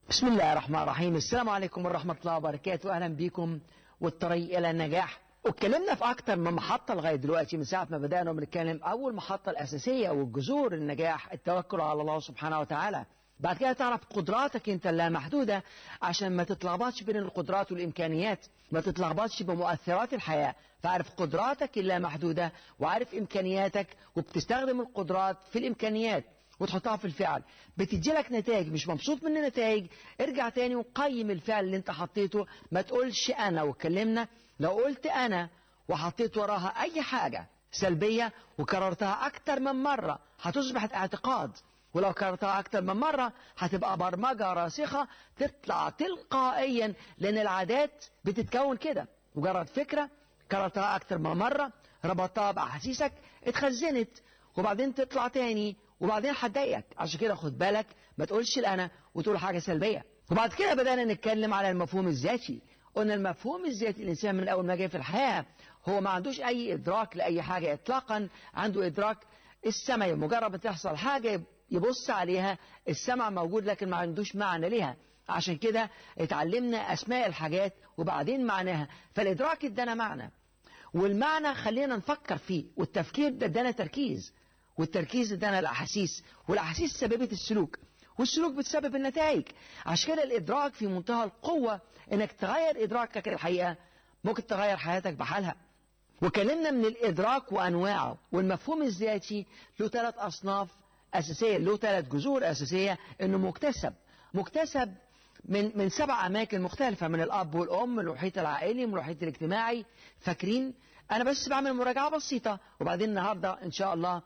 بسم الله الرحمن الرحيم السلام عليكم ورحمة الله وبركاته أهلا بكم والطريق إلى النجاح واتكلمنا في أكتر من محطة لغاية دلوقتي من ساعة ما بدأنا بنتكلم أول محطة الأساسية والجذور النجاح التوكل على الله سبحانه وتعالى بعد كده تعرف قدراتك انت اللامحدودة عشان ما تتلخبطش بين القدرات والإمكانيات ما تتلخبطش بمؤثرات الحياة فعرف قدراتك اللامحدودة وعارف إمكانياتك وبتستخدم القدرات في الإمكانيات وتحطها في الفعل بتدي لك نتائج مش مبسوط من النتائج ارجع تاني وقيم الفعل اللي انت حطيته ما تقولش انا واتكلمنا لو قلت انا وحطيت وراها اي حاجة سلبية وكررتها اكتر من مرة هتصبح اعتقاد ولو كررتها اكتر من مرة هتبقى برمجة راسخة تطلع تلقائيا لان العادات بتتكون كده مجرد فكرة كررتها اكتر من مرة ربطتها باحاسيسك اتخزنت وبعدين تطلع تاني وبعدين هتضايقك عشان كده خد بالك ما تقولش الانا وتقول حاجه سلبيه وبعد كده بدانا نتكلم على المفهوم الذاتي قلنا المفهوم الذاتي الانسان من اول ما جه في الحياه هو ما عندوش اي ادراك لاي حاجه اطلاقا عنده ادراك السمع مجرد ما تحصل حاجه يبص عليها السمع موجود لكن ما عندوش معنى ليها عشان كده اتعلمنا اسماء الحاجات وبعدين معناها فالادراك ادانا معنى والمعنى خلينا نفكر فيه والتفكير ده ادانا تركيز والتركيز ادانا الاحاسيس والاحاسيس سببت السلوك والسلوك بتسبب النتائج عشان كده الادراك في منتهى القوه انك تغير ادراكك الحقيقه ممكن تغير حياتك بحالها وكلمنا من الادراك وانواعه والمفهوم الذاتي له ثلاث اصناف اساسيه له ثلاث جذور اساسيه انه مكتسب مكتسب من من سبع اماكن مختلفه من الاب والام من المحيط العائلي من المحيط الاجتماعي فاكرين انا بس بعمل مراجعه بسيطه وبعدين النهارده ان شاء الله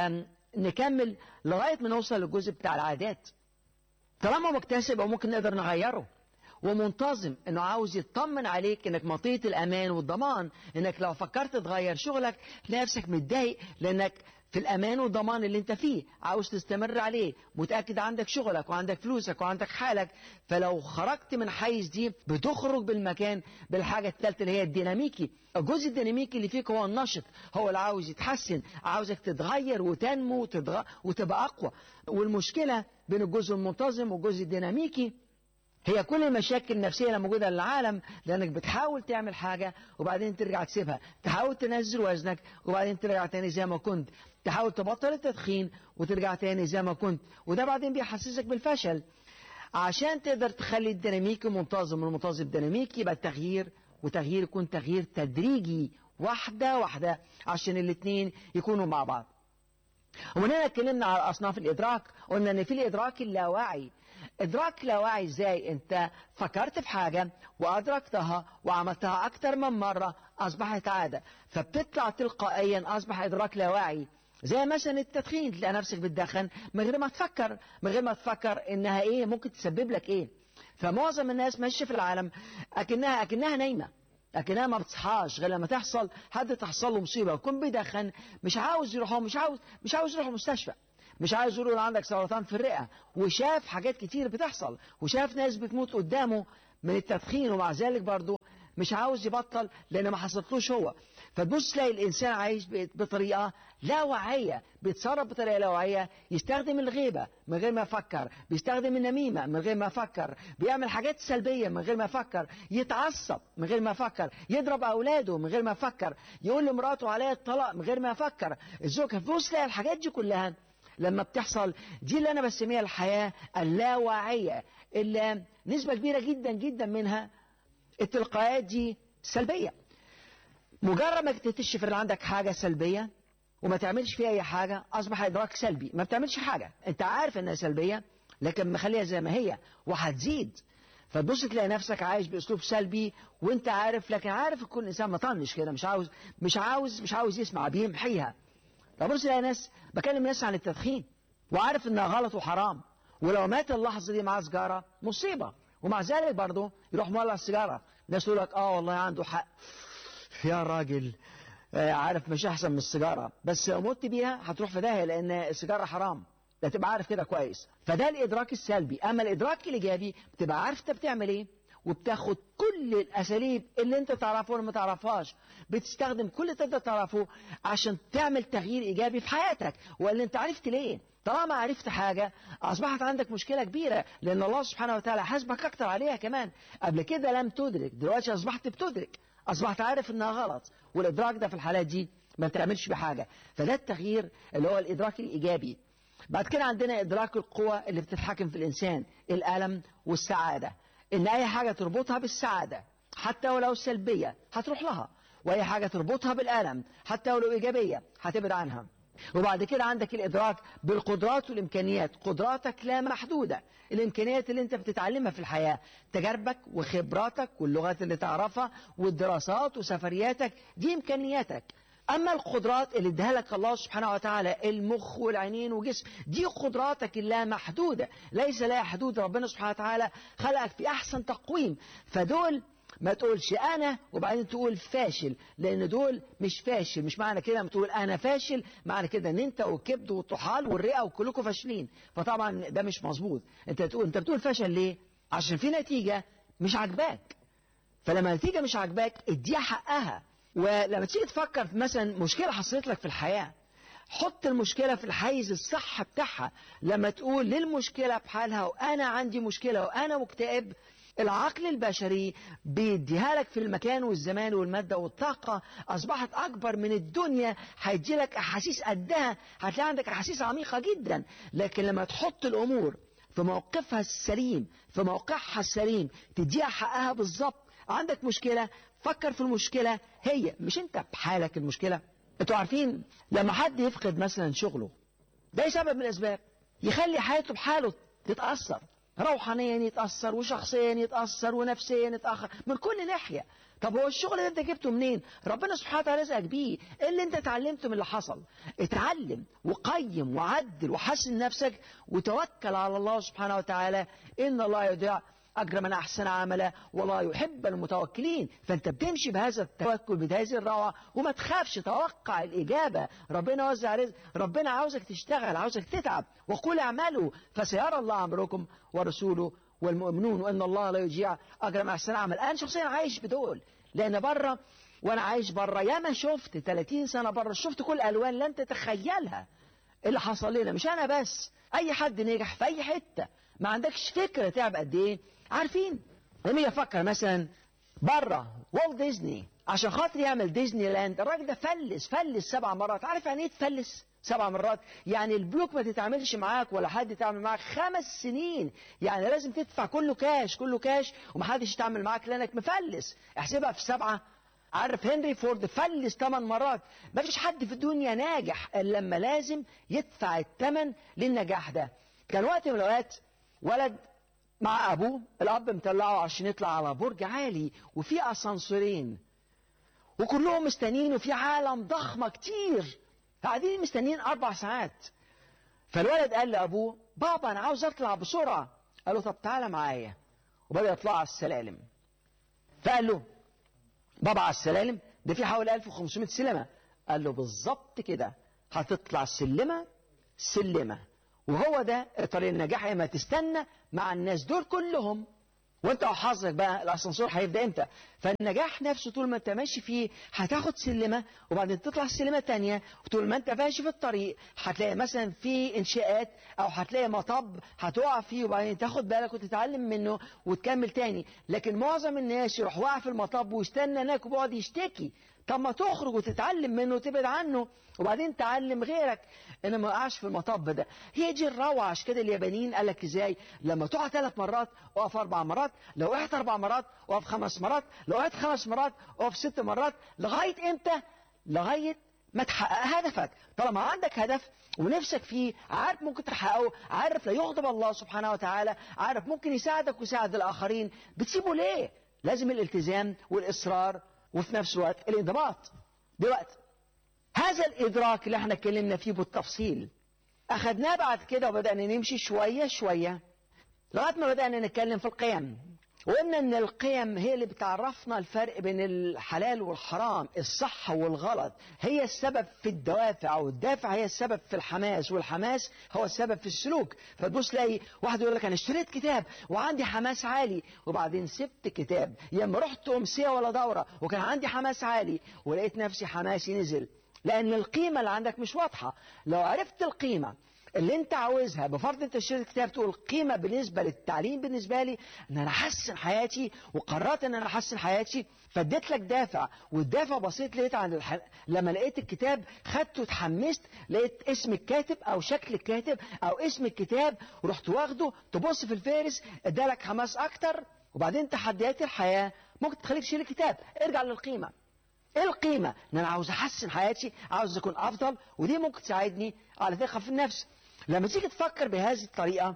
نكمل لغاية ما نوصل للجزء بتاع العادات طالما مكتسب أو ممكن نقدر نغيره ومنتظم انه عاوز يطمن عليك انك مطية الامان والضمان انك لو فكرت تغير شغلك تلاقي نفسك متضايق لانك في الامان والضمان اللي انت فيه عاوز تستمر عليه متاكد عندك شغلك وعندك فلوسك وعندك حالك فلو خرجت من حيز دي بتخرج بالمكان بالحاجه الثالثه اللي هي الديناميكي الجزء الديناميكي اللي فيك هو النشط هو اللي عاوز يتحسن عاوزك تتغير وتنمو وتتغ... وتبقى اقوى والمشكله بين الجزء المنتظم والجزء الديناميكي هي كل المشاكل النفسية اللي موجودة للعالم لأنك بتحاول تعمل حاجة وبعدين ترجع تسيبها تحاول تنزل وزنك وبعدين ترجع تاني زي ما كنت تحاول تبطل التدخين وترجع تاني زي ما كنت وده بعدين بيحسسك بالفشل عشان تقدر تخلي الديناميكي منتظم والمنتظم ديناميكي يبقى التغيير وتغيير يكون تغيير تدريجي واحدة واحدة عشان الاثنين يكونوا مع بعض ومن هنا اتكلمنا على أصناف الإدراك قلنا إن في الإدراك اللاواعي إدراك لاواعي إزاي أنت فكرت في حاجة وأدركتها وعملتها أكتر من مرة أصبحت عادة فبتطلع تلقائيا أصبح إدراك لاواعي زي مثلا التدخين تلاقي نفسك بتدخن من غير ما تفكر من غير ما تفكر إنها إيه ممكن تسبب لك إيه فمعظم الناس ماشية في العالم أكنها أكنها نايمة لكنها ما بتصحاش غير لما تحصل حد تحصل له مصيبه ويكون بيدخن مش عاوز يروح مش عاوز مش عاوز يروح المستشفى مش عايز يقول عندك سرطان في الرئه وشاف حاجات كتير بتحصل وشاف ناس بتموت قدامه من التدخين ومع ذلك برضه مش عاوز يبطل لان ما حصلتلوش هو فتبص تلاقي الانسان عايش بطريقه لا واعيه بيتصرف بطريقه لا واعيه يستخدم الغيبه من غير ما يفكر بيستخدم النميمه من غير ما يفكر بيعمل حاجات سلبيه من غير ما يفكر يتعصب من غير ما يفكر يضرب اولاده من غير ما يفكر يقول لمراته عليها الطلاق من غير ما يفكر الزوج فتبص تلاقي الحاجات دي كلها لما بتحصل دي اللي انا بسميها الحياه اللاواعيه اللي نسبه كبيره جدا جدا منها التلقائيات دي سلبيه مجرد ما تكتشف ان عندك حاجه سلبيه وما تعملش فيها اي حاجه اصبح ادراك سلبي ما بتعملش حاجه انت عارف انها سلبيه لكن مخليها زي ما هي وهتزيد فتبص تلاقي نفسك عايش باسلوب سلبي وانت عارف لكن عارف كل انسان مطنش كده مش عاوز مش عاوز مش عاوز يسمع بيمحيها فبص تلاقي ناس بكلم ناس عن التدخين وعارف انها غلط وحرام ولو مات اللحظه دي معاه سيجاره مصيبه ومع ذلك برضه يروح مولع السيجاره الناس تقول لك اه والله عنده حق يا راجل آه عارف مش احسن من السيجاره بس لو مت بيها هتروح في داهيه لان السيجاره حرام ده تبقى عارف كده كويس فده الادراك السلبي اما الادراك الايجابي بتبقى عارف انت بتعمل ايه وبتاخد كل الاساليب اللي انت تعرفها ولا ما تعرفهاش بتستخدم كل اللي تقدر تعرفه عشان تعمل تغيير ايجابي في حياتك ولا انت عرفت ليه طالما عرفت حاجة أصبحت عندك مشكلة كبيرة لأن الله سبحانه وتعالى حاسبك أكتر عليها كمان قبل كده لم تدرك دلوقتي أصبحت بتدرك أصبحت عارف إنها غلط والإدراك ده في الحالات دي ما بتعملش بحاجة فده التغيير اللي هو الإدراك الإيجابي بعد كده عندنا إدراك القوة اللي بتتحكم في الإنسان الألم والسعادة إن أي حاجة تربطها بالسعادة حتى ولو سلبية هتروح لها وأي حاجة تربطها بالألم حتى ولو إيجابية هتبعد عنها وبعد كده عندك الإدراك بالقدرات والإمكانيات قدراتك لا محدودة الإمكانيات اللي أنت بتتعلمها في الحياة تجاربك وخبراتك واللغات اللي تعرفها والدراسات وسفرياتك دي إمكانياتك أما القدرات اللي اداها لك الله سبحانه وتعالى المخ والعينين وجسم دي قدراتك اللامحدودة ليس لها حدود ربنا سبحانه وتعالى خلقك في أحسن تقويم فدول ما تقولش انا وبعدين تقول فاشل لان دول مش فاشل مش معنى كده لما تقول انا فاشل معنى كده ان انت والكبد والطحال والرئه وكلكم فاشلين فطبعا ده مش مظبوط انت تقول انت بتقول فشل ليه عشان في نتيجه مش عاجباك فلما النتيجه مش عاجباك اديها حقها ولما تيجي تفكر في مثلا مشكله حصلت لك في الحياه حط المشكلة في الحيز الصح بتاعها لما تقول للمشكلة بحالها وأنا عندي مشكلة وأنا مكتئب العقل البشري بيديها لك في المكان والزمان والمادة والطاقة أصبحت أكبر من الدنيا هيدي لك أحاسيس قدها هتلاقي عندك أحاسيس عميقة جدا لكن لما تحط الأمور في موقفها السليم في موقعها السليم تديها حقها بالظبط عندك مشكلة فكر في المشكلة هي مش أنت بحالك المشكلة أنتوا عارفين لما حد يفقد مثلا شغله ده سبب من الأسباب يخلي حياته بحاله تتأثر روحانيا يتأثر وشخصيا يتأثر ونفسيا يتأخر من كل ناحية طب هو الشغل ده انت جبته منين ربنا سبحانه وتعالى رزقك بيه ايه اللي انت اتعلمته من اللي حصل اتعلم وقيم وعدل وحسن نفسك وتوكل على الله سبحانه وتعالى ان الله يضيع أجر من أحسن عملا والله يحب المتوكلين فأنت بتمشي بهذا التوكل بهذه الروعة وما تخافش توقع الإجابة ربنا وزع رزق ربنا عاوزك تشتغل عاوزك تتعب وقل اعملوا فسيرى الله أمركم ورسوله والمؤمنون وأن الله لا يضيع أجر من أحسن عمل أنا شخصيا عايش بدول لأن بره وأنا عايش بره ياما شفت 30 سنة بره شفت كل ألوان لن تتخيلها اللي حصل لنا مش أنا بس أي حد نجح في أي حتة ما عندكش فكرة تعب قد إيه عارفين لما يفكر مثلا بره والت ديزني عشان خاطر يعمل ديزني لاند الراجل ده فلس فلس سبع مرات عارف يعني ايه تفلس سبع مرات يعني البلوك ما تتعاملش معاك ولا حد يتعامل معاك خمس سنين يعني لازم تدفع كله كاش كله كاش ومحدش يتعامل معاك لانك مفلس احسبها في سبعه عارف هنري فورد فلس ثمان مرات ما فيش حد في الدنيا ناجح الا لما لازم يدفع الثمن للنجاح ده كان وقت من الاوقات ولد مع ابوه الاب مطلعه عشان يطلع على برج عالي وفي اسانسورين وكلهم مستنيين وفي عالم ضخمه كتير قاعدين مستنيين اربع ساعات فالولد قال لابوه بابا انا عاوز اطلع بسرعه قال له طب تعالى معايا وبدا يطلع على السلالم فقال له بابا على السلالم ده في حوالي 1500 سلمه قال له بالظبط كده هتطلع سلمه سلمه وهو ده طريق النجاح اما تستنى مع الناس دول كلهم وانت وحظك بقى الاسانسور هيبدا امتى فالنجاح نفسه طول ما انت ماشي فيه هتاخد سلمه وبعدين تطلع سلمه تانية وطول ما انت ماشي في الطريق هتلاقي مثلا في انشاءات او هتلاقي مطب هتقع فيه وبعدين تاخد بالك وتتعلم منه وتكمل تاني لكن معظم الناس يروح واقع في المطب ويستنى هناك وبيقعد يشتكي طب ما تخرج وتتعلم منه وتبعد عنه وبعدين تعلم غيرك ان ما وقعش في المطب ده هي دي الروعه عشان كده اليابانيين قال لك ازاي لما تقع ثلاث مرات اقف اربع مرات لو وقعت اربع مرات اقف خمس مرات لو وقعت خمس مرات اقف ست مرات لغايه امتى لغايه ما تحقق هدفك طالما عندك هدف ونفسك فيه عارف ممكن تحققه عارف لا يغضب الله سبحانه وتعالى عارف ممكن يساعدك ويساعد الآخرين بتسيبه ليه لازم الالتزام والإصرار وفي نفس الوقت الانضباط دلوقتي هذا الإدراك اللي احنا اتكلمنا فيه بالتفصيل أخذناه بعد كده وبدأنا نمشي شوية شوية لغاية ما بدأنا نتكلم في القيم وقلنا ان القيم هي اللي بتعرفنا الفرق بين الحلال والحرام الصح والغلط هي السبب في الدوافع والدافع هي السبب في الحماس والحماس هو السبب في السلوك فتبص تلاقي واحد يقول لك انا اشتريت كتاب وعندي حماس عالي وبعدين سبت كتاب يا اما رحت امسيه ولا دوره وكان عندي حماس عالي ولقيت نفسي حماسي نزل لان القيمه اللي عندك مش واضحه لو عرفت القيمه اللي انت عاوزها بفرض انت اشتريت كتاب تقول قيمه بالنسبه للتعليم بالنسبه لي ان انا احسن حياتي وقررت ان انا احسن حياتي فاديت لك دافع والدافع بسيط لقيت عند الح... لما لقيت الكتاب خدته اتحمست لقيت اسم الكاتب او شكل الكاتب او اسم الكتاب ورحت واخده تبص في الفارس ادالك حماس اكتر وبعدين تحديات الحياه ممكن تخليك تشيل الكتاب ارجع للقيمه ايه القيمة؟ ان انا عاوز احسن حياتي عاوز اكون افضل ودي ممكن تساعدني على ثقة في النفس لما تيجي تفكر بهذه الطريقة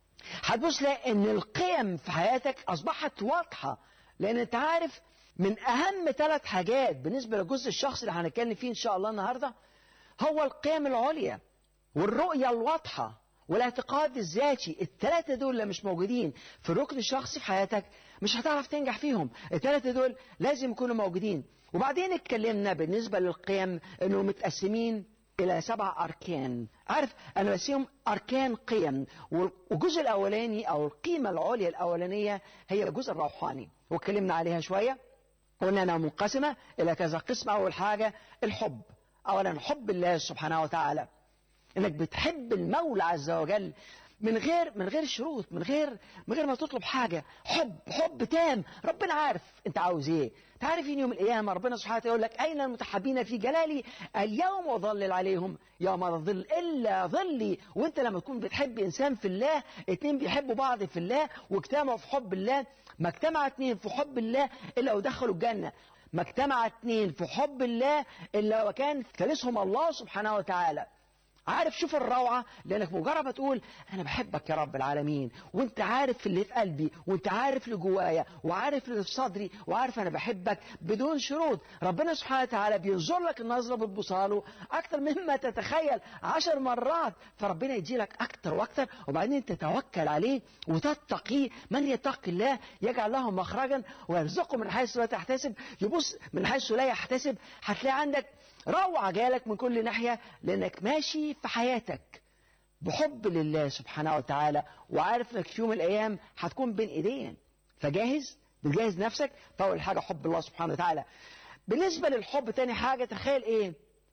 هتبص تلاقي ان القيم في حياتك اصبحت واضحة لان انت عارف من اهم ثلاث حاجات بالنسبة للجزء الشخصي اللي هنتكلم فيه ان شاء الله النهاردة هو القيم العليا والرؤية الواضحة والاعتقاد الذاتي الثلاثة دول اللي مش موجودين في الركن الشخصي في حياتك مش هتعرف تنجح فيهم الثلاثة دول لازم يكونوا موجودين وبعدين اتكلمنا بالنسبة للقيم انه متقسمين الى سبع اركان عارف انا بسيهم اركان قيم والجزء الاولاني او القيمة العليا الاولانية هي الجزء الروحاني واتكلمنا عليها شوية قلنا انها منقسمة الى كذا قسم اول حاجة الحب اولا حب الله سبحانه وتعالى انك بتحب المولى عز وجل من غير من غير شروط من غير من غير ما تطلب حاجه حب حب تام ربنا عارف انت عاوز ايه تعرفين يوم القيامه ربنا سبحانه وتعالى يقول لك اين المتحبين في جلالي اليوم اظلل عليهم يوم لا ظل الا ظلي وانت لما تكون بتحب انسان في الله اتنين بيحبوا بعض في الله واجتمعوا في حب الله ما اجتمع اتنين في حب الله الا ودخلوا الجنه ما اجتمع اتنين في حب الله الا وكان ثالثهم الله سبحانه وتعالى عارف شوف الروعة لأنك مجرد ما تقول أنا بحبك يا رب العالمين وأنت عارف اللي في قلبي وأنت عارف اللي جوايا وعارف اللي في صدري وعارف أنا بحبك بدون شروط ربنا سبحانه وتعالى بينظر لك النظرة بتبصاله أكتر مما تتخيل عشر مرات فربنا يدي لك أكتر وأكتر وبعدين تتوكل عليه وتتقيه من يتقي الله يجعل له مخرجا ويرزقه من حيث لا تحتسب يبص من حيث لا يحتسب هتلاقي عندك روعة جالك من كل ناحية لأنك ماشي في حياتك بحب لله سبحانه وتعالى وعارف انك في يوم من الأيام هتكون بين إيدين فجاهز بتجهز نفسك فأول حاجة حب الله سبحانه وتعالى بالنسبة للحب تاني حاجة تخيل إيه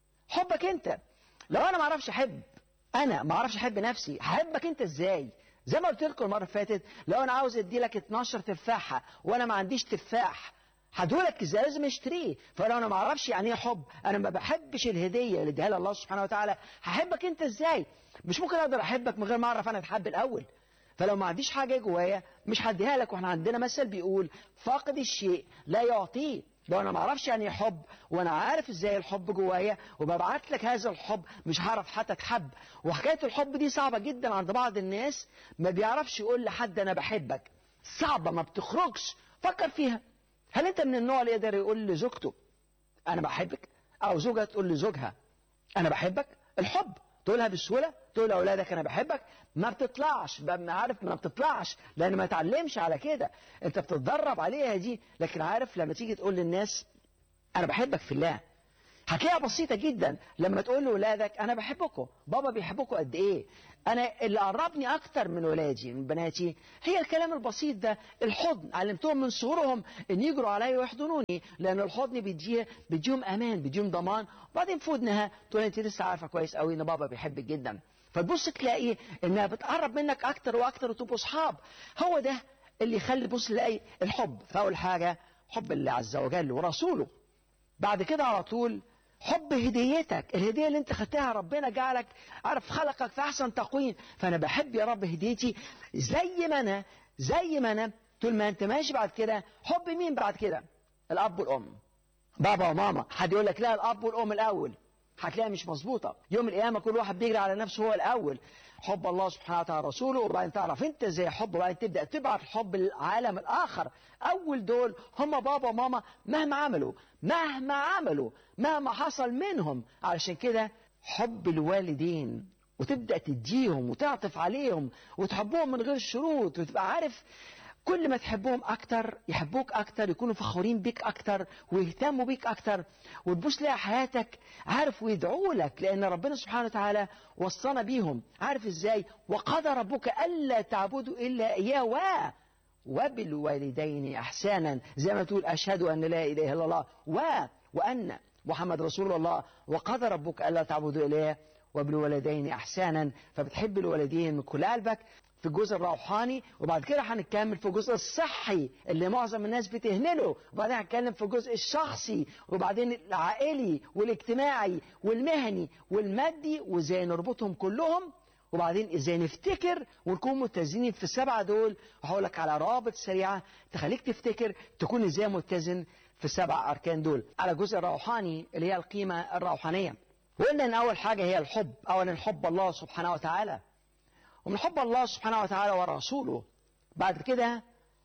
حبك أنت لو أنا ما أعرفش أحب أنا ما أعرفش أحب نفسي هحبك أنت إزاي زي ما قلت لكم المرة اللي فاتت لو أنا عاوز أدي لك 12 تفاحة وأنا ما عنديش تفاح هدولك ازاي لازم اشتريه فلو انا ما اعرفش يعني ايه حب انا ما بحبش الهديه اللي اديها الله سبحانه وتعالى هحبك انت ازاي مش ممكن اقدر احبك من غير ما اعرف انا اتحب الاول فلو ما عنديش حاجه جوايا مش هديها لك واحنا عندنا مثل بيقول فاقد الشيء لا يعطيه لو انا ما اعرفش يعني ايه حب وانا عارف ازاي الحب جوايا وببعت لك هذا الحب مش هعرف حتى اتحب وحكايه الحب دي صعبه جدا عند بعض الناس ما بيعرفش يقول لحد انا بحبك صعبه ما بتخرجش فكر فيها هل انت من النوع اللي يقدر يقول لزوجته انا بحبك او زوجها تقول لزوجها انا بحبك الحب تقولها بسهوله تقول لاولادك انا بحبك ما بتطلعش ما عارف ما بتطلعش لان ما تعلمش على كده انت بتتدرب عليها دي لكن عارف لما تيجي تقول للناس انا بحبك في الله هتلاقيها بسيطة جدا لما تقول لأولادك أنا بحبكم بابا بيحبكم قد إيه أنا اللي قربني أكتر من ولادي من بناتي هي الكلام البسيط ده الحضن علمتهم من صغرهم إن يجروا عليا ويحضنوني لأن الحضن بيديه بيديهم أمان بيديهم ضمان وبعدين في ودنها تقول أنت لسه عارفة كويس قوي إن بابا بيحبك جدا فتبص تلاقي إنها بتقرب منك أكتر وأكتر وتبقوا أصحاب هو ده اللي يخلي تبص تلاقي الحب فأول حاجة حب الله عز وجل ورسوله بعد كده على طول حب هديتك الهدية اللي انت خدتها ربنا جعلك عارف خلقك في احسن تقويم فانا بحب يا رب هديتي زي ما انا زي ما انا طول ما انت ماشي بعد كده حب مين بعد كده الاب والام بابا وماما حد يقول لك لا الاب والام الاول هتلاقيها مش مظبوطه يوم القيامه كل واحد بيجري على نفسه هو الاول حب الله سبحانه وتعالى رسوله وبعدين تعرف انت ازاي حب وبعدين تبدا تبعت الحب للعالم الاخر اول دول هم بابا وماما مهما عملوا مهما عملوا مهما حصل منهم علشان كده حب الوالدين وتبدا تديهم وتعطف عليهم وتحبهم من غير شروط وتبقى عارف كل ما تحبهم أكتر يحبوك أكتر يكونوا فخورين بيك أكتر ويهتموا بيك أكتر وتبص لها حياتك عارف ويدعوا لك لأن ربنا سبحانه وتعالى وصانا بيهم عارف إزاي وقضى ربك ألا تعبدوا إلا إياه و وبالوالدين إحسانا زي ما تقول أشهد أن لا إله إلا الله و وأن محمد رسول الله وقضى ربك ألا تعبدوا إليه وبالوالدين احسانا فبتحب الوالدين من كل قلبك في الجزء الروحاني وبعد كده هنكمل في الجزء الصحي اللي معظم الناس بتهمله وبعدين هنتكلم في الجزء الشخصي وبعدين العائلي والاجتماعي والمهني والمادي وازاي نربطهم كلهم وبعدين ازاي نفتكر ونكون متزنين في السبعه دول وهقول لك على روابط سريعه تخليك تفتكر تكون ازاي متزن في السبع اركان دول على الجزء الروحاني اللي هي القيمه الروحانيه وقلنا ان اول حاجه هي الحب اولا حب الله سبحانه وتعالى ومن حب الله سبحانه وتعالى ورسوله بعد كده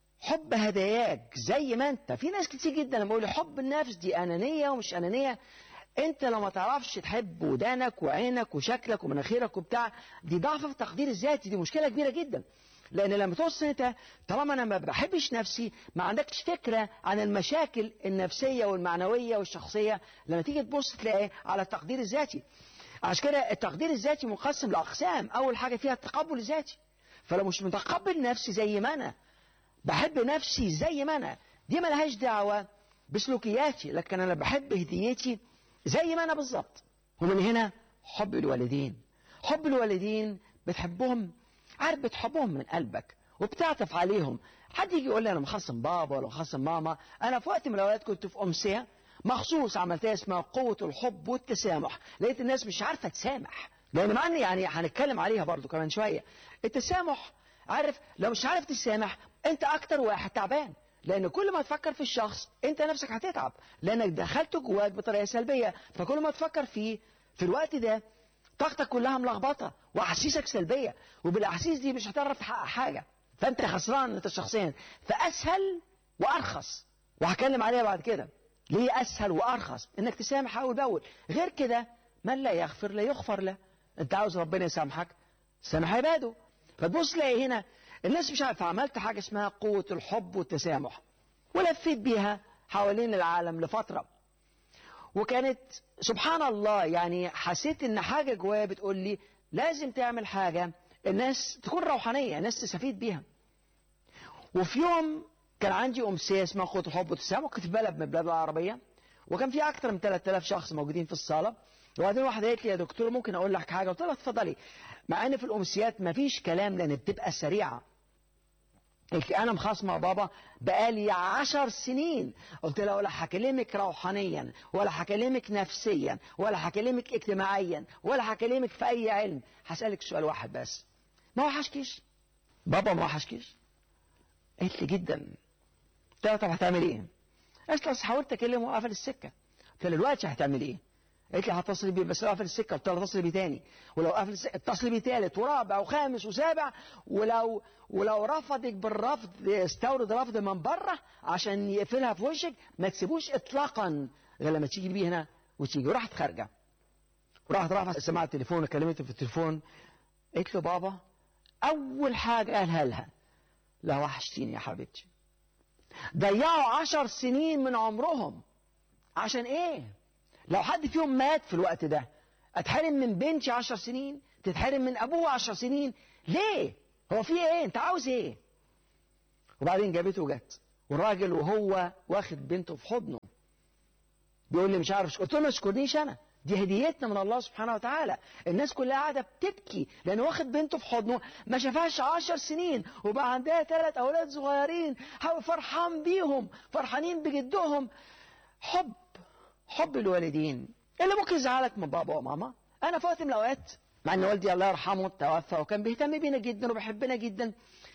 حب هداياك زي ما انت في ناس كتير جدا لما يقولوا حب النفس دي انانيه ومش انانيه انت لو ما تعرفش تحب ودانك وعينك وشكلك ومناخيرك وبتاع دي ضعف في التقدير الذاتي دي مشكله كبيره جدا لان لما توصل انت طالما انا ما بحبش نفسي ما عندكش فكره عن المشاكل النفسيه والمعنويه والشخصيه لما تيجي تبص تلاقي على التقدير الذاتي عشان كده التقدير الذاتي منقسم لاقسام اول حاجه فيها التقبل الذاتي فلو مش متقبل نفسي زي ما انا بحب نفسي زي ما انا دي ملهاش دعوه بسلوكياتي لكن انا بحب هديتي زي ما انا بالظبط ومن هنا حب الوالدين حب الوالدين بتحبهم عارف بتحبهم من قلبك وبتعطف عليهم حد يجي يقول لي انا مخصم بابا ولا مخصم ماما انا في وقت من الاوقات كنت في امسيه مخصوص عملتها اسمها قوة الحب والتسامح لقيت الناس مش عارفة تسامح لأن مع يعني هنتكلم عليها برضو كمان شوية التسامح عارف لو مش عارف تسامح أنت أكتر واحد تعبان لأن كل ما تفكر في الشخص أنت نفسك هتتعب لأنك دخلته جواك بطريقة سلبية فكل ما تفكر فيه في الوقت ده طاقتك كلها ملخبطة وأحاسيسك سلبية وبالأحاسيس دي مش هتعرف تحقق حاجة فأنت خسران أنت شخصيا فأسهل وأرخص وهكلم عليها بعد كده ليه أسهل وأرخص إنك تسامح أول بأول غير كده من لا يغفر لا يغفر له أنت عاوز ربنا يسامحك سامح عباده فتبص تلاقي هنا الناس مش عارفة عملت حاجة اسمها قوة الحب والتسامح ولفيت بيها حوالين العالم لفترة وكانت سبحان الله يعني حسيت ان حاجة جوايا بتقول لي لازم تعمل حاجة الناس تكون روحانية الناس تستفيد بيها وفي يوم كان عندي أمسية اسمها قوة الحب والتسامح كنت في بلد من البلاد العربية وكان في أكثر من 3000 شخص موجودين في الصالة وبعدين واحدة قالت لي يا دكتور ممكن أقول لك حاجة قلت لها اتفضلي مع إن في الأمسيات مفيش كلام لأن بتبقى سريعة قلت أنا مخاصمة بابا بقالي عشر سنين قلت لها ولا هكلمك روحانيا ولا هكلمك نفسيا ولا هكلمك اجتماعيا ولا هكلمك في أي علم هسألك سؤال واحد بس ما وحشكيش بابا ما وحشكيش قالت لي جدا قلت لها طب هتعمل ايه؟ قالت لي حاولت اكلمه وقفل السكه قلت لها دلوقتي هتعمل ايه؟ قالت لي هتصل بيه بس لو قفل السكه قلت لها اتصل بيه تاني ولو قفل السكه اتصل بيه تالت ورابع وخامس وسابع ولو ولو رفضك بالرفض استورد رفض من بره عشان يقفلها في وشك ما تسيبوش اطلاقا غير لما تيجي بيه هنا وتيجي وراحت خارجه وراحت رافعه سماعه التليفون وكلمته في التليفون قالت له بابا اول حاجه قالها لها لا وحشتيني يا حبيبتي ضيعوا عشر سنين من عمرهم عشان ايه لو حد فيهم مات في الوقت ده اتحرم من بنتي عشر سنين تتحرم من ابوه عشر سنين ليه هو في ايه انت عاوز ايه وبعدين جابته وجت والراجل وهو واخد بنته في حضنه بيقول لي مش عارف قلت له ما تشكرنيش انا دي هديتنا من الله سبحانه وتعالى الناس كلها قاعدة بتبكي لأنه واخد بنته في حضنه ما شافهاش عشر سنين وبقى عندها ثلاث أولاد صغيرين فرحان بيهم فرحانين بجدهم حب حب الوالدين اللي ممكن يزعلك من بابا وماما أنا في وقت من الأوقات مع أن والدي الله يرحمه توفى وكان بيهتم بينا جدا وبيحبنا جدا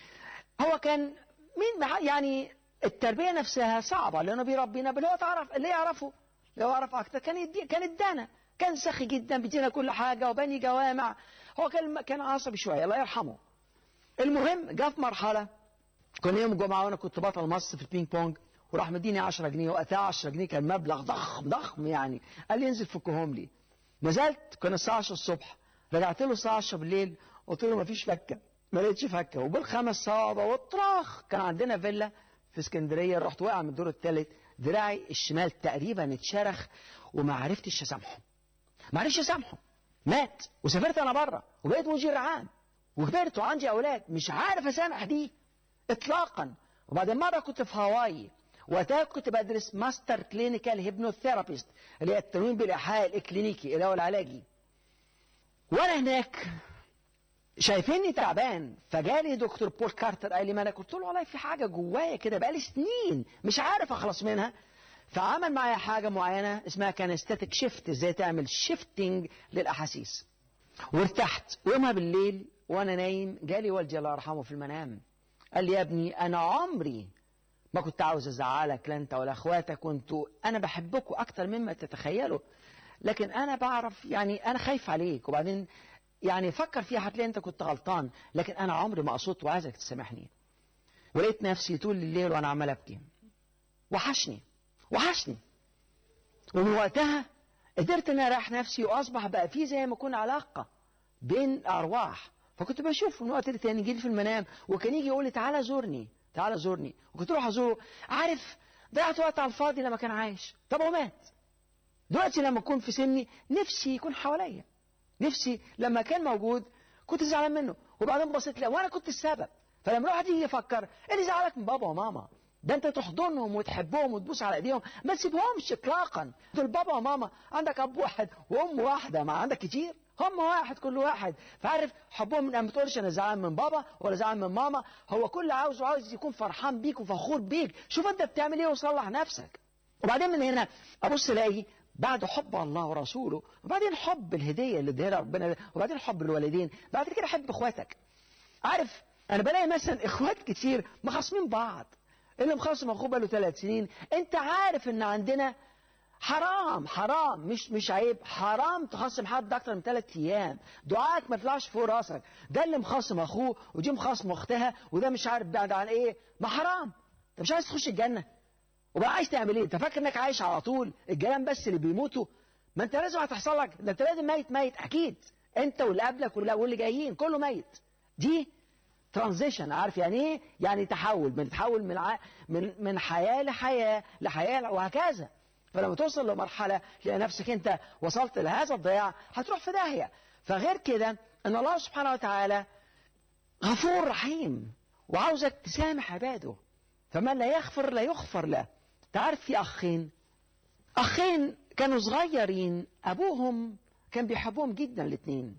هو كان مين يعني التربية نفسها صعبة لأنه بيربينا باللي هو تعرف اللي يعرفه لو أعرف أكتر كان يدي كان ادانا كان سخي جدا بيدينا كل حاجة وبني جوامع هو كان كان عصبي شوية الله يرحمه المهم جاء في مرحلة كنا يوم الجمعة وأنا كنت بطل مصر في البينج بونج وراح مديني 10 جنيه وقتها 10 جنيه كان مبلغ ضخم ضخم يعني قال لي انزل فكهم لي نزلت كان الساعة 10 الصبح رجعت له الساعة 10 بالليل قلت له مفيش فكة ما لقيتش فكة وبالخمس صوابع والطراخ كان عندنا فيلا في اسكندرية رحت واقع من الدور الثالث دراعي الشمال تقريبا اتشرخ وما عرفتش اسامحه ما عرفتش اسامحه مات وسافرت انا بره وبقيت مدير عام وكبرت وعندي اولاد مش عارف اسامح دي اطلاقا وبعدين مره كنت في هاواي وقتها كنت بدرس ماستر كلينيكال هيبنوثيرابيست اللي هي التنويم بالايحاء الاكلينيكي اللي هو العلاجي وانا هناك شايفيني تعبان فجالي دكتور بول كارتر قال لي ما انا قلت له والله في حاجه جوايا كده بقالي سنين مش عارف اخلص منها فعمل معايا حاجه معينه اسمها كانستاتيك شيفت ازاي تعمل شيفتنج للاحاسيس وارتحت ويومها بالليل وانا نايم جالي والدي الله يرحمه في المنام قال لي يا ابني انا عمري ما كنت عاوز ازعلك لا انت ولا اخواتك كنتوا انا بحبكم اكتر مما تتخيلوا لكن انا بعرف يعني انا خايف عليك وبعدين يعني فكر فيها هتلاقي انت كنت غلطان لكن انا عمري ما قصدت وعايزك تسامحني ولقيت نفسي طول الليل وانا عمال ابكي وحشني وحشني ومن وقتها قدرت ان اريح نفسي واصبح بقى في زي ما يكون علاقه بين ارواح فكنت بشوف من وقت لتاني يجي لي في المنام وكان يجي يقول لي تعالى زورني تعالى زورني وكنت اروح ازوره عارف ضيعت وقت على الفاضي لما كان عايش طب هو مات دلوقتي لما اكون في سني نفسي يكون حواليا نفسي لما كان موجود كنت زعلان منه وبعدين بصيت له وانا كنت السبب فلما الواحد يجي يفكر ايه اللي زعلك من بابا وماما ده انت تحضنهم وتحبهم وتبوس على ايديهم ما تسيبهمش اطلاقا دول بابا وماما عندك اب واحد وام واحده ما عندك كتير هم واحد كل واحد فعارف حبهم من ما تقولش انا زعلان من بابا ولا زعلان من ماما هو كل عاوزه عاوز يكون فرحان بيك وفخور بيك شوف انت بتعمل ايه وصلح نفسك وبعدين من هنا ابص الاقي بعد حب الله ورسوله وبعدين حب الهديه اللي اديها ربنا وبعدين حب الوالدين بعد كده حب اخواتك عارف انا بلاقي مثلا اخوات كتير مخاصمين بعض اللي مخاصم اخوه بقاله ثلاث سنين انت عارف ان عندنا حرام حرام مش مش عيب حرام تخصم حد اكتر من ثلاث ايام دعائك ما يطلعش فوق راسك ده اللي مخاصم اخوه ودي مخاصم اختها وده مش عارف بعد عن ايه ما حرام انت مش عايز تخش الجنه وبقى عايز تعمل ايه انت فاكر انك عايش على طول الجيران بس اللي بيموتوا ما انت لازم هتحصل لك ده انت لازم ميت ميت اكيد انت واللي قبلك واللي جايين كله ميت دي ترانزيشن عارف يعني ايه يعني تحول من تحول من ع... من من حياه لحياه لحياه وهكذا فلما توصل لمرحله تلاقي نفسك انت وصلت لهذا الضياع هتروح في داهيه فغير كده ان الله سبحانه وتعالى غفور رحيم وعاوزك تسامح عباده فمن لا يغفر لا يغفر له تعرف في اخين اخين كانوا صغيرين ابوهم كان بيحبهم جدا الاثنين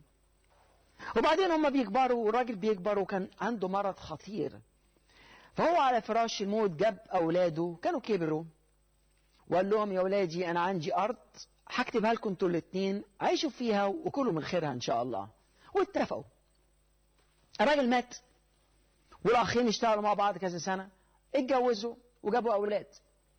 وبعدين هم بيكبروا والراجل بيكبر وكان عنده مرض خطير فهو على فراش الموت جاب اولاده كانوا كبروا وقال لهم يا ولادي انا عندي ارض هكتبها لكم انتوا الاثنين عيشوا فيها وكلوا من خيرها ان شاء الله واتفقوا الراجل مات والاخين اشتغلوا مع بعض كذا سنه اتجوزوا وجابوا اولاد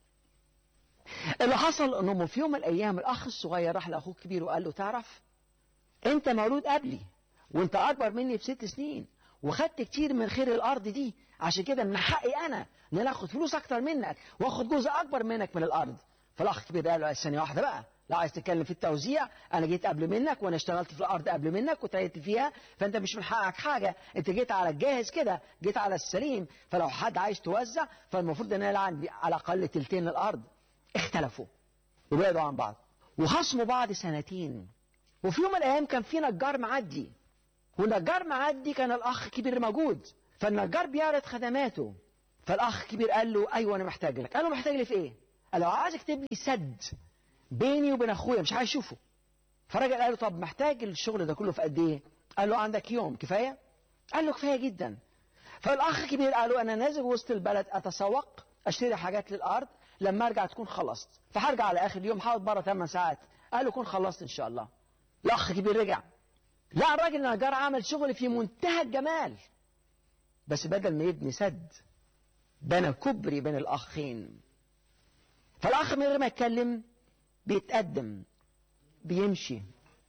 اللي حصل انهم في يوم من الايام الاخ الصغير راح لاخوه الكبير وقال له تعرف انت مولود قبلي وانت اكبر مني بست سنين وخدت كتير من خير الارض دي عشان كده من حقي انا ان انا اخد فلوس اكتر منك واخد جزء اكبر منك من الارض فالاخ الكبير قال له ثانيه واحده بقى لا عايز تتكلم في التوزيع انا جيت قبل منك وانا اشتغلت في الارض قبل منك وتعبت فيها فانت مش من حقك حاجه انت جيت على الجاهز كده جيت على السليم فلو حد عايز توزع فالمفروض ان انا عندي على الاقل تلتين الارض اختلفوا وبعدوا عن بعض وخصموا بعض سنتين وفي يوم من الايام كان في نجار معدي والنجار معدي كان الاخ الكبير موجود فالنجار بيعرض خدماته فالاخ الكبير قال له ايوه انا محتاج لك قال له محتاج لي في ايه قال له عايز اكتب لي سد بيني وبين اخويا مش عايز اشوفه فالراجل قال له طب محتاج الشغل ده كله في قد ايه قال له عندك يوم كفايه قال له كفايه جدا فالاخ الكبير قال له انا نازل وسط البلد اتسوق اشتري حاجات للارض لما ارجع تكون خلصت فهرجع على اخر اليوم هقعد بره 8 ساعات قال له كون خلصت ان شاء الله الاخ الكبير رجع لا الراجل النجار عمل شغل في منتهى الجمال بس بدل ما يبني سد بنى كبري بين الاخين فالاخ من غير ما يتكلم بيتقدم بيمشي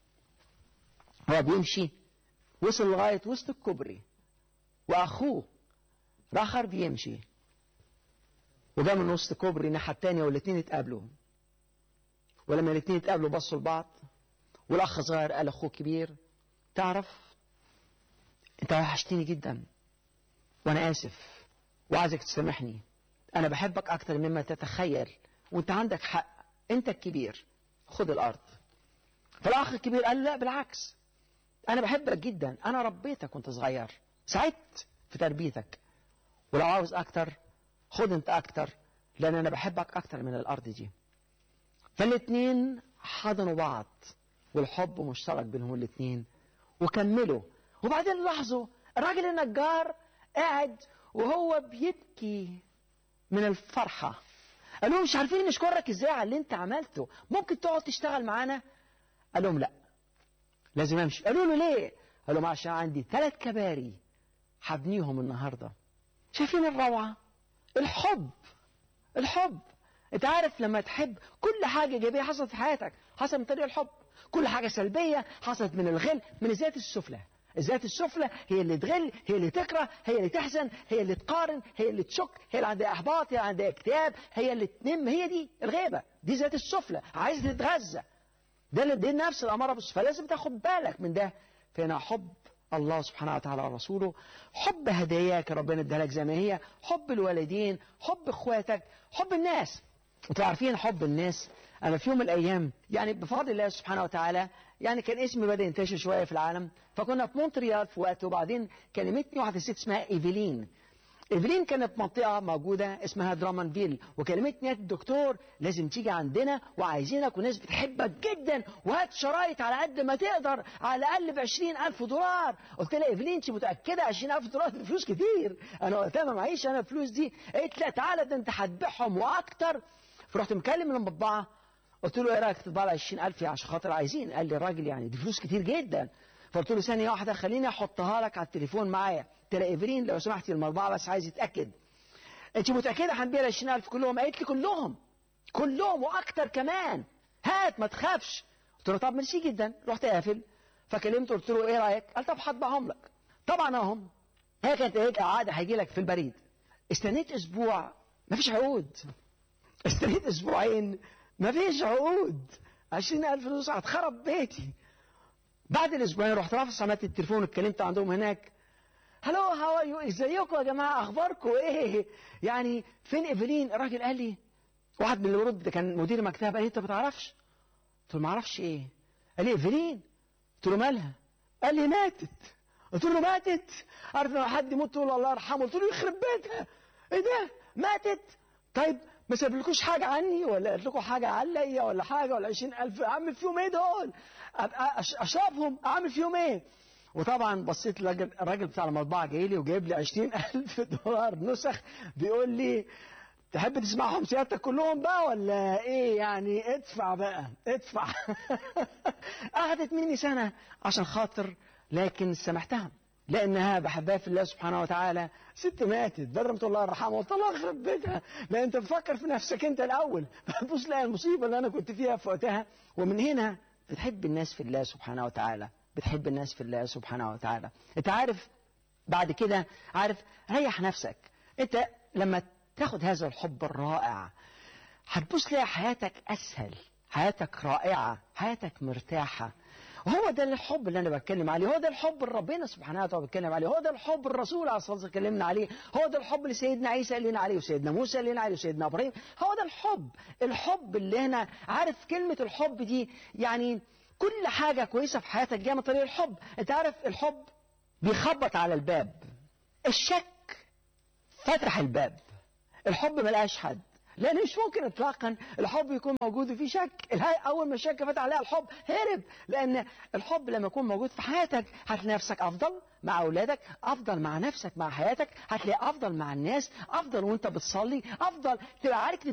هو بيمشي وصل لغايه وسط الكوبري واخوه راخر بيمشي وجا من وسط كوبري الناحيه الثانيه والاثنين اتقابلوا ولما الاثنين اتقابلوا بصوا لبعض والاخ صغير قال اخوه كبير تعرف انت وحشتني جدا وانا اسف وعايزك تسامحني انا بحبك اكتر مما تتخيل وانت عندك حق انت الكبير خد الارض فالاخ الكبير قال لا بالعكس انا بحبك جدا انا ربيتك وانت صغير ساعدت في تربيتك ولو عاوز اكتر خد انت اكتر لان انا بحبك اكتر من الارض دي فالاتنين حضنوا بعض والحب مشترك بينهم الاتنين وكملوا وبعدين لاحظوا الراجل النجار قاعد وهو بيبكي من الفرحة قال لهم مش عارفين نشكرك ازاي على اللي انت عملته ممكن تقعد تشتغل معانا قال لهم لا لازم امشي قالوا له ليه قال لهم عشان عندي ثلاث كباري هبنيهم النهارده شايفين الروعه الحب الحب انت عارف لما تحب كل حاجه ايجابيه حصلت في حياتك حصلت من طريق الحب كل حاجه سلبيه حصلت من الغل من الذات السفلى الذات السفلى هي اللي تغل هي اللي تكره هي اللي تحزن هي اللي تقارن هي اللي تشك هي اللي عندها احباط هي اللي عندها اكتئاب هي اللي تنم هي دي الغيبه دي ذات السفلى عايزه تتغذى ده اللي دي نفس الاماره بس فلازم تاخد بالك من ده فهنا حب الله سبحانه وتعالى ورسوله حب هداياك ربنا اداها لك زي ما هي حب الوالدين حب اخواتك حب الناس انتوا عارفين حب الناس انا في يوم من الايام يعني بفضل الله سبحانه وتعالى يعني كان اسمي بدا ينتشر شويه في العالم فكنا في مونتريال في وقت وبعدين كلمتني واحده ست اسمها ايفلين ايفلين كانت في منطقه موجوده اسمها درامانفيل وكلمتني يا الدكتور لازم تيجي عندنا وعايزينك وناس بتحبك جدا وهات شرايط على قد ما تقدر على الاقل ب 20000 دولار قلت لها ايفلين انت متاكده 20000 دولار دي فلوس كتير انا وقتها ما معيش انا الفلوس دي قالت لا تعالى ده انت هتبيعهم واكتر فرحت مكلم المطبعه قلت له ايه رايك تطبع لي 20000 عشان خاطر عايزين قال لي الراجل يعني دي فلوس كتير جدا فقلت له ثانيه واحده خليني احطها لك على التليفون معايا قلت لها ايفرين لو سمحتي المطبعه بس عايز يتاكد انت متاكده هنبيع 20000 كلهم قالت لي كلهم كلهم واكتر كمان هات ما تخافش قلت له طب ميرسي جدا رحت قافل فكلمته قلت له ايه رايك قال طب هطبعهم لك طبعا اهم هي كانت هيك عاده هيجي لك في البريد استنيت اسبوع ما فيش عقود استنيت اسبوعين ما فيش عقود 20000 فلوس هتخرب بيتي بعد الاسبوعين رحت رافع سماعه التليفون اتكلمت عندهم هناك هلو هاو يو ازيكم يا جماعه اخباركم ايه يعني فين ايفلين الراجل قال لي واحد من اللي برد كان مدير مكتب قال لي انت ما تعرفش قلت له ما اعرفش ايه قال لي ايفلين قلت له مالها قال لي ماتت قلت له ماتت عارف لما حد يموت تقول الله يرحمه قلت له يخرب بيتها ايه ده ماتت طيب ما سابلكوش حاجة عني ولا قالت لكم حاجة عليا ولا حاجة ولا 20000 أعمل فيهم إيه دول؟ أبقى أشربهم أعمل فيهم إيه؟ وطبعا بصيت الراجل الراجل بتاع المطبعة جاي لي وجايب لي 20000 دولار نسخ بيقول لي تحب تسمعهم سيادتك كلهم بقى ولا ايه يعني ادفع بقى ادفع اخذت مني سنة عشان خاطر لكن سامحتها لانها بحبها في الله سبحانه وتعالى ست ماتت بدل ما تقول الله يرحمها قلت الله يخرب بيتها لا انت بتفكر في نفسك انت الاول بص لا المصيبه اللي انا كنت فيها في وقتها ومن هنا بتحب الناس في الله سبحانه وتعالى بتحب الناس في الله سبحانه وتعالى انت عارف بعد كده عارف ريح نفسك انت لما تاخد هذا الحب الرائع هتبص تلاقي حياتك اسهل حياتك رائعه حياتك مرتاحه وهو ده الحب اللي انا بتكلم عليه هو ده الحب اللي ربنا سبحانه وتعالى بيتكلم عليه هو ده الحب الرسول عليه الصلاه والسلام اتكلمنا عليه هو ده الحب اللي سيدنا عيسى قال لنا عليه وسيدنا موسى قال لنا عليه وسيدنا ابراهيم هو ده الحب الحب اللي هنا عارف كلمه الحب دي يعني كل حاجه كويسه في حياتك جايه من طريق الحب انت عارف الحب بيخبط على الباب الشك فتح الباب الحب ملقاش حد لان مش ممكن اطلاقا الحب يكون موجود وفي شك الهي اول ما الشك فتح عليها الحب هرب لان الحب لما يكون موجود في حياتك هتلاقي نفسك افضل مع اولادك افضل مع نفسك مع حياتك هتلاقي افضل مع الناس افضل وانت بتصلي افضل تبقى عارف